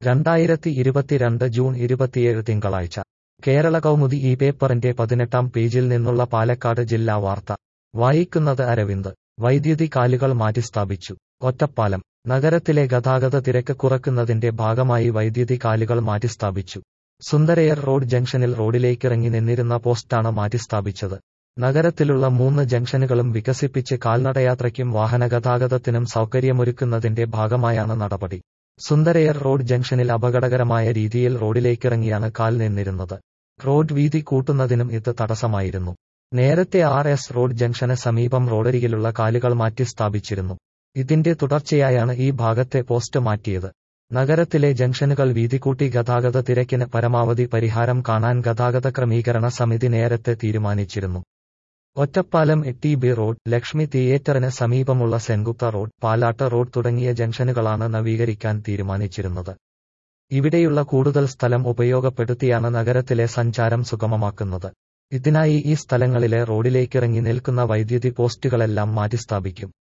രണ്ടായിരത്തി ഇരുപത്തിരണ്ട് ജൂൺ ഇരുപത്തിയേഴ് തിങ്കളാഴ്ച കേരള കൗമുദി ഈ പേപ്പറിന്റെ പതിനെട്ടാം പേജിൽ നിന്നുള്ള പാലക്കാട് ജില്ലാ വാർത്ത വായിക്കുന്നത് അരവിന്ദ് വൈദ്യുതി കാലുകൾ മാറ്റിസ്ഥാപിച്ചു ഒറ്റപ്പാലം നഗരത്തിലെ ഗതാഗത തിരക്ക് കുറക്കുന്നതിന്റെ ഭാഗമായി വൈദ്യുതി കാലുകൾ മാറ്റിസ്ഥാപിച്ചു സുന്ദരയർ റോഡ് ജംഗ്ഷനിൽ റോഡിലേക്കിറങ്ങി നിന്നിരുന്ന പോസ്റ്റാണ് മാറ്റിസ്ഥാപിച്ചത് നഗരത്തിലുള്ള മൂന്ന് ജംഗ്ഷനുകളും വികസിപ്പിച്ച് കാൽനടയാത്രയ്ക്കും വാഹനഗതാഗതത്തിനും സൗകര്യമൊരുക്കുന്നതിന്റെ ഭാഗമായാണ് നടപടി സുന്ദരയർ റോഡ് ജംഗ്ഷനിൽ അപകടകരമായ രീതിയിൽ റോഡിലേക്കിറങ്ങിയാണ് കാൽ നിന്നിരുന്നത് റോഡ് വീതി കൂട്ടുന്നതിനും ഇത് തടസ്സമായിരുന്നു നേരത്തെ ആർ എസ് റോഡ് ജംഗ്ഷന് സമീപം റോഡരികിലുള്ള കാലുകൾ മാറ്റി സ്ഥാപിച്ചിരുന്നു ഇതിന്റെ തുടർച്ചയായാണ് ഈ ഭാഗത്തെ പോസ്റ്റ് മാറ്റിയത് നഗരത്തിലെ ജംഗ്ഷനുകൾ വീതികൂട്ടി ഗതാഗത തിരക്കിന് പരമാവധി പരിഹാരം കാണാൻ ഗതാഗത ക്രമീകരണ സമിതി നേരത്തെ തീരുമാനിച്ചിരുന്നു Ottapalam T B road Lakshmi തിയേറ്ററിന് സമീപമുള്ള സെൻഗുപ്ത റോഡ് പാലാട്ട് റോഡ് തുടങ്ങിയ ജംഗ്ഷനുകളാണ് നവീകരിക്കാൻ തീരുമാനിച്ചിരുന്നത് ഇവിടെയുള്ള കൂടുതൽ സ്ഥലം ഉപയോഗപ്പെടുത്തിയാണ് നഗരത്തിലെ സഞ്ചാരം സുഗമമാക്കുന്നത് ഇതിനായി ഈ സ്ഥലങ്ങളിലെ റോഡിലേക്കിറങ്ങി നിൽക്കുന്ന വൈദ്യുതി പോസ്റ്റുകളെല്ലാം മാറ്റിസ്ഥാപിക്കും